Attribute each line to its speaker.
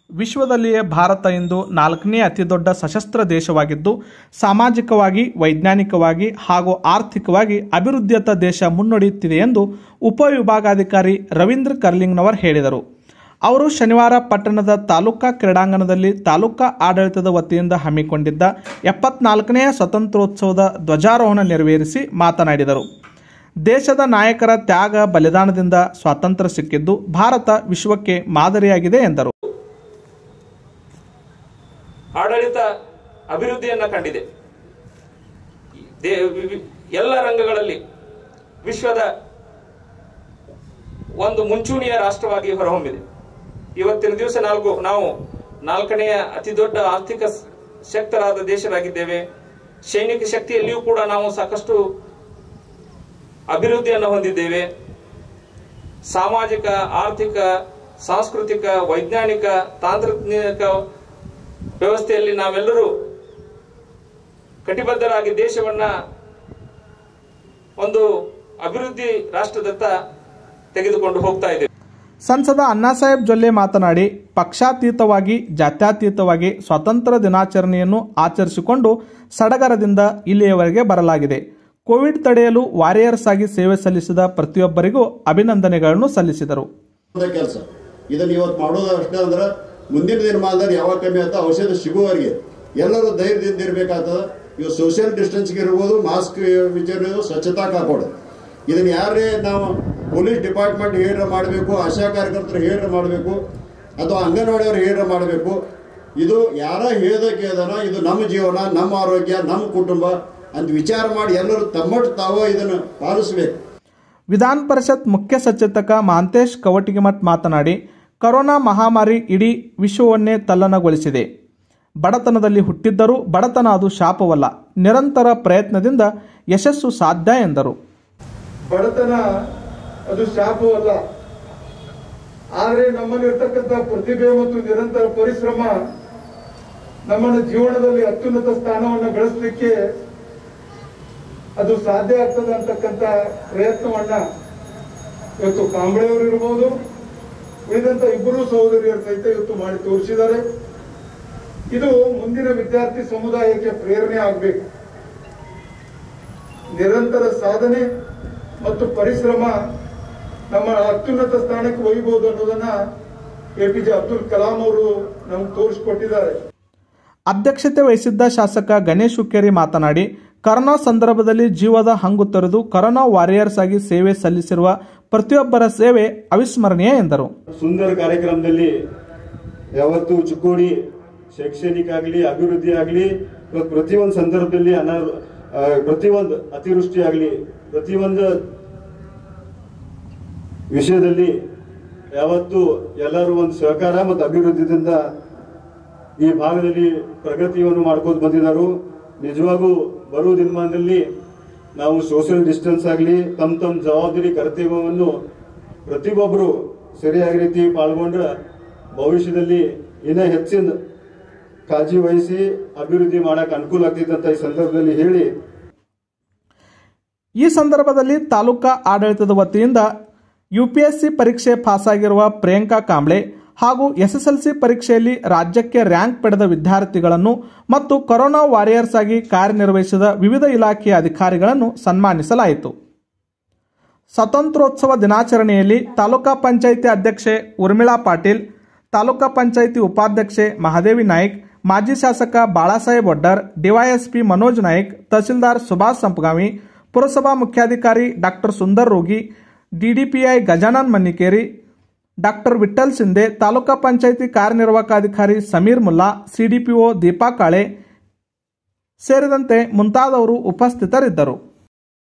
Speaker 1: ವಿಶ್ವದಲ್ಲಿಯೇ ಭಾರತ ಇಂದು ನಾಲ್ಕನೇ ಅತಿದೊಡ್ಡ ಸಶಸ್ತ್ರ ದೇಶವಾಗಿದ್ದು ಸಾಮಾಜಿಕವಾಗಿ ವೈಜ್ಞಾನಿಕವಾಗಿ ಹಾಗೂ ಆರ್ಥಿಕವಾಗಿ ಅಭಿವೃದ್ಧಿಯತ್ತ ದೇಶ ಮುನ್ನಡೆಯುತ್ತಿದೆ ಎಂದು ಉಪವಿಭಾಗಾಧಿಕಾರಿ ರವೀಂದ್ರ ಕರ್ಲಿಂಗ್ನವರ್ ಹೇಳಿದರು ಅವರು ಶನಿವಾರ ಪಟ್ಟಣದ ತಾಲೂಕಾ ಕ್ರೀಡಾಂಗಣದಲ್ಲಿ ತಾಲೂಕಾ ಆಡಳಿತದ ವತಿಯಿಂದ ಹಮ್ಮಿಕೊಂಡಿದ್ದ ಎಪ್ಪತ್ನಾಲ್ಕನೆಯ ಸ್ವಾತಂತ್ರ್ಯೋತ್ಸವದ ಧ್ವಜಾರೋಹಣ ನೆರವೇರಿಸಿ ಮಾತನಾಡಿದರು ದೇಶದ ನಾಯಕರ ತ್ಯಾಗ ಬಲಿದಾನದಿಂದ ಸ್ವಾತಂತ್ರ್ಯ ಸಿಕ್ಕಿದ್ದು ಭಾರತ ವಿಶ್ವಕ್ಕೆ ಮಾದರಿಯಾಗಿದೆ ಎಂದರು
Speaker 2: ಆಡಳಿತ ಅಭಿವೃದ್ಧಿಯನ್ನ ಕಂಡಿದೆ ದೇ- ವಿ- ವಿ- ಎಲ್ಲ ರಂಗಗಳಲ್ಲಿ ವಿಶ್ವದ ಒಂದು ಮುಂಚೂಣಿಯ ರಾಷ್ಟ್ರವಾಗಿ ಹೊರಹೊಮ್ಮಿದೆ ಇವತ್ತಿನ ದಿವಸ ನಾಲ್ಕು ನಾವು ನಾಲ್ಕನೆಯ ಅತಿ ದೊಡ್ಡ ಆರ್ಥಿಕ ಸ್- ಶಕ್ತರಾದ ದೇಶರಾಗಿದ್ದೇವೆ ಸೈನಿಕ ಶಕ್ತಿಯಲ್ಲಿಯೂ ಕೂಡ ನಾವು ಸಾಕಷ್ಟು ಅಭಿವೃದ್ಧಿಯನ್ನು ಹೊಂದಿದ್ದೇವೆ ಸಾಮಾಜಿಕ ಆರ್ಥಿಕ ಸಾಂಸ್ಕೃತಿಕ ವೈಜ್ಞಾನಿಕ ತಾಂತ್ರಿಕ ವ್ಯವಸ್ಥೆಯಲ್ಲಿ ನಾವೆಲ್ಲರೂ ಕಟಿಬದ್ಧರಾಗಿ ದೇಶವನ್ನ ಒಂದು ಅಭಿವೃದ್ಧಿ ರಾಷ್ಟ್ರದತ್ತ ತೆಗೆದುಕೊಂಡು ಹೋಗ್ತಾ ಇದ್ದೇವೆ
Speaker 1: ಸಂಸದ ಅಣ್ಣಾಸಾಹೇಬ್ ಜೊಲ್ಲೆ ಮಾತನಾಡಿ ಪಕ್ಷಾತೀತವಾಗಿ ಜಾತ್ಯತೀತವಾಗಿ ಸ್ವಾತಂತ್ರ್ಯ ದಿನಾಚರಣೆಯನ್ನು ಆಚರಿಸಿಕೊಂಡು ಸಡಗರದಿಂದ ಇಲ್ಲಿಯವರೆಗೆ ಬರಲಾಗಿದೆ ಕೋವಿಡ್ ತಡೆಯಲು ವಾರಿಯರ್ಸ್ ಆಗಿ ಸೇವೆ ಸಲ್ಲಿಸಿದ ಪ್ರತಿಯೊಬ್ಬರಿಗೂ ಅಭಿನಂದನೆಗಳನ್ನು ಸಲ್ಲಿಸಿದರು
Speaker 3: ಕೆಲಸ ಇದನ್ನ ಇವತ್ತು ಮಾಡೋದು ಅಷ್ಟೇ ಅಂದ್ರೆ ಮುಂದಿನ ದಿನಮಾನದಲ್ಲಿ ಯಾವಾಗ ಕಮ್ಮಿ ಆತ ಔಷಧ ಸಿಗುವವರೆಗೆ ಎಲ್ಲರೂ ಧೈರ್ಯದಿಂದ ಇರಬೇಕಾಗ್ತದ ಇವು ಸೋಷಿಯಲ್ ಡಿಸ್ಟೆನ್ಸ್ಗೆ ಇರ್ಬೋದು ಮಾಸ್ಕ್ ವಿಚಾರ ಇರ್ಬೋದು, ಸ್ವಚ್ಛತಾ ಕಾಪಾಡು ಇದನ್ನ ಯಾರೇ ನಾವು ಪೊಲೀಸ್ ಡಿಪಾರ್ಟ್ಮೆಂಟ್ ಹೇರ ಮಾಡಬೇಕು ಆಶಾ ಕಾರ್ಯಕರ್ತರು ಹೇರ ಮಾಡಬೇಕು ಅಥವಾ ಅಂಗನವಾಡಿಯವರು ಹೇರ ಮಾಡಬೇಕು ಇದು ಯಾರ ಹೇಳ್ದಕ್ಕೆ ಅದನ್ನ ಇದು ನಮ್ಮ ಜೀವನ ನಮ್ಮ ಆರೋಗ್ಯ ನಮ್ಮ ಕುಟುಂಬ ಅಂತ ವಿಚಾರ ಮಾಡಿ ಎಲ್ಲರೂ ತಮ್ಮಟ್ಟು ತಾವೋ ಇದನ್ನು ಪಾಲಿಸಬೇಕು
Speaker 1: ವಿಧಾನ ಪರಿಷತ್ ಮುಖ್ಯ ಸಚೇತಕ ಮಹಾಂತೇಶ್ ಕವಟಿಗಿಮಠ್ ಮಾತನಾಡಿ ಕೊರೋನಾ ಮಹಾಮಾರಿ ಇಡೀ ವಿಶ್ವವನ್ನೇ ತಲ್ಲಣಗೊಳಿಸಿದೆ ಬಡತನದಲ್ಲಿ ಹುಟ್ಟಿದ್ದರೂ ಬಡತನ ಅದು ಶಾಪವಲ್ಲ ನಿರಂತರ ಪ್ರಯತ್ನದಿಂದ ಯಶಸ್ಸು ಸಾಧ್ಯ ಎಂದರು
Speaker 4: ಬಡತನ ಅದು ಶಾಪವಲ್ಲ ಆದರೆ ನಮ್ಮಲ್ಲಿರ್ತಕ್ಕಂಥ ಪ್ರತಿಭೆ ಮತ್ತು ನಿರಂತರ ಪರಿಶ್ರಮ ನಮ್ಮನ್ನ ಜೀವನದಲ್ಲಿ ಅತ್ಯುನ್ನತ ಸ್ಥಾನವನ್ನು ಗಳಿಸಲಿಕ್ಕೆ ಅದು ಸಾಧ್ಯ ಆಗ್ತದೆ ಅಂತಕ್ಕಂಥ ಪ್ರಯತ್ನವನ್ನ ಇವತ್ತು ಕಾಂಬಳೆಯವರು ಇರ್ಬೋದು ಉಳಿದಂತ ಇಬ್ಬರು ಸಹೋದರಿಯರು ಸಹಿತ ಇವತ್ತು ಮಾಡಿ ತೋರಿಸಿದ್ದಾರೆ ಇದು ಮುಂದಿನ ವಿದ್ಯಾರ್ಥಿ ಸಮುದಾಯಕ್ಕೆ ಪ್ರೇರಣೆ ಆಗಬೇಕು ನಿರಂತರ ಸಾಧನೆ ಮತ್ತು ಪರಿಶ್ರಮ ನಮ್ಮ ಅತ್ಯುನ್ನತ ಸ್ಥಾನಕ್ಕೆ ಒಯ್ಯಬಹುದು ಅನ್ನೋದನ್ನ A P J Abdul Kalam ಅವರು ನಮ್ಗೆ ತೋರಿಸಿಕೊಟ್ಟಿದ್ದಾರೆ
Speaker 1: ಅಧ್ಯಕ್ಷತೆ ವಹಿಸಿದ್ದ ಶಾಸಕ ಗಣೇಶ್ ಹುಕ್ಕೇರಿ ಮಾತನಾಡಿ ಕೊರೋನಾ ಸಂದರ್ಭದಲ್ಲಿ ಜೀವದ ಹಂಗು ತೊರೆದು ಕೊರೋನಾ ವಾರಿಯರ್ಸ್ ಆಗಿ ಸೇವೆ ಸಲ್ಲಿಸಿರುವ ಪ್ರತಿಯೊಬ್ಬರ ಸೇವೆ ಅವಿಸ್ಮರಣೀಯ ಎಂದರು
Speaker 5: ಸುಂದರ ಕಾರ್ಯಕ್ರಮದಲ್ಲಿ ಯಾವತ್ತು ಚಿಕ್ಕೋಡಿ ಶೈಕ್ಷಣಿಕ ಆಗಲಿ ಅಭಿವೃದ್ಧಿ ಆಗಲಿ ಪ್ರತಿಯೊಂದು ಸಂದರ್ಭದಲ್ಲಿ ಅನಾ ಆ, ಪ್ರತಿಯೊಂದು ಅತಿವೃಷ್ಟಿ ಆಗಲಿ ಪ್ರತಿಯೊಂದು ವಿಷಯದಲ್ಲಿ ಯಾವತ್ತು ಎಲ್ಲರೂ ಒಂದು ಸಹಕಾರ ಮತ್ತು ಅಭಿವೃದ್ಧಿದಿಂದ ಈ ಭಾಗದಲ್ಲಿ ಪ್ರಗತಿಯನ್ನು ಮಾಡ್ಕೊಂಡು ಬಂದಿದ್ದಾರೆ ನಿಜವಾಗೂ ಬರುವ ದಿನಮಾನದಲ್ಲಿ ನಾವು ಸೋಷಿಯಲ್ ಡಿಸ್ಟೆನ್ಸ್ ಆಗಲಿ ತಮ್ಮ ತಮ್ಮ ಜವಾಬ್ದಾರಿ ಕರ್ತವ್ಯವನ್ನು ಪ್ರತಿಯೊಬ್ಬರು ಸರಿಯಾದ ರೀತಿ ಪಾಲ್ಗೊಂಡ್ರೆ ಭವಿಷ್ಯದಲ್ಲಿ ಇನ್ನೂ ಹೆಚ್ಚಿನ ಕಾಳಜಿ ವಹಿಸಿ ಅಭಿವೃದ್ಧಿ ಮಾಡಕ್ಕೆ ಅನುಕೂಲ ಆಗ್ತೈತೆ ಅಂತ ಈ ಸಂದರ್ಭದಲ್ಲಿ ಹೇಳಿ
Speaker 1: ಈ ಸಂದರ್ಭದಲ್ಲಿ ತಾಲೂಕಾ ಆಡಳಿತದ ವತಿಯಿಂದ ಯುಪಿಎಸ್ಸಿ ಪರೀಕ್ಷೆ ಪಾಸಾಗಿರುವ ಪ್ರಿಯಾಂಕಾ ಕಾಂಬ್ಳೆ ಹಾಗೂ ಎಸ್ಎಸ್ಎಲ್ಸಿ ಪರೀಕ್ಷೆಯಲ್ಲಿ ರಾಜ್ಯಕ್ಕೆ ರ್ಯಾಂಕ್ ಪಡೆದ ವಿದ್ಯಾರ್ಥಿಗಳನ್ನು ಮತ್ತು ಕೊರೋನಾ ವಾರಿಯರ್ಸ್ ಆಗಿ ಕಾರ್ಯನಿರ್ವಹಿಸಿದ ವಿವಿಧ ಇಲಾಖೆಯ ಅಧಿಕಾರಿಗಳನ್ನು ಸನ್ಮಾನಿಸಲಾಯಿತು ಸ್ವಾತಂತ್ರ್ಯೋತ್ಸವ ದಿನಾಚರಣೆಯಲ್ಲಿ ತಾಲೂಕಾ ಪಂಚಾಯಿತಿ ಅಧ್ಯಕ್ಷೆ ಉರ್ಮಿಳಾ ಪಾಟೀಲ್ ತಾಲೂಕಾ ಪಂಚಾಯಿತಿ ಉಪಾಧ್ಯಕ್ಷೆ ಮಹಾದೇವಿ ನಾಯ್ಕ್ ಮಾಜಿ ಶಾಸಕ ಬಾಳಾಸಾಹೇಬ್ ಒಡ್ಡರ್ ಡಿವೈಎಸ್ಪಿ ಮನೋಜ್ ನಾಯ್ಕ್ ತಹಸೀಲ್ದಾರ್ ಸುಭಾಷ್ ಸಂಪಗಾಮಿ ಪುರಸಭಾ ಮುಖ್ಯಾಧಿಕಾರಿ doctor Sundar Rogi DDPI Gajanan Mannikeri doctor Vithal Shinde taluka panchayat ಕಾರ್ಯನಿರ್ವಾಹಕಾಧಿಕಾರಿ ಸಮೀರ್ ಮುಲ್ಲಾ ಸಿಡಿಪಿಒ ದೀಪಾ ಕಾಳೆ ಸೇರಿದಂತೆ ಮುಂತಾದವರು ಉಪಸ್ಥಿತರಿದ್ದರು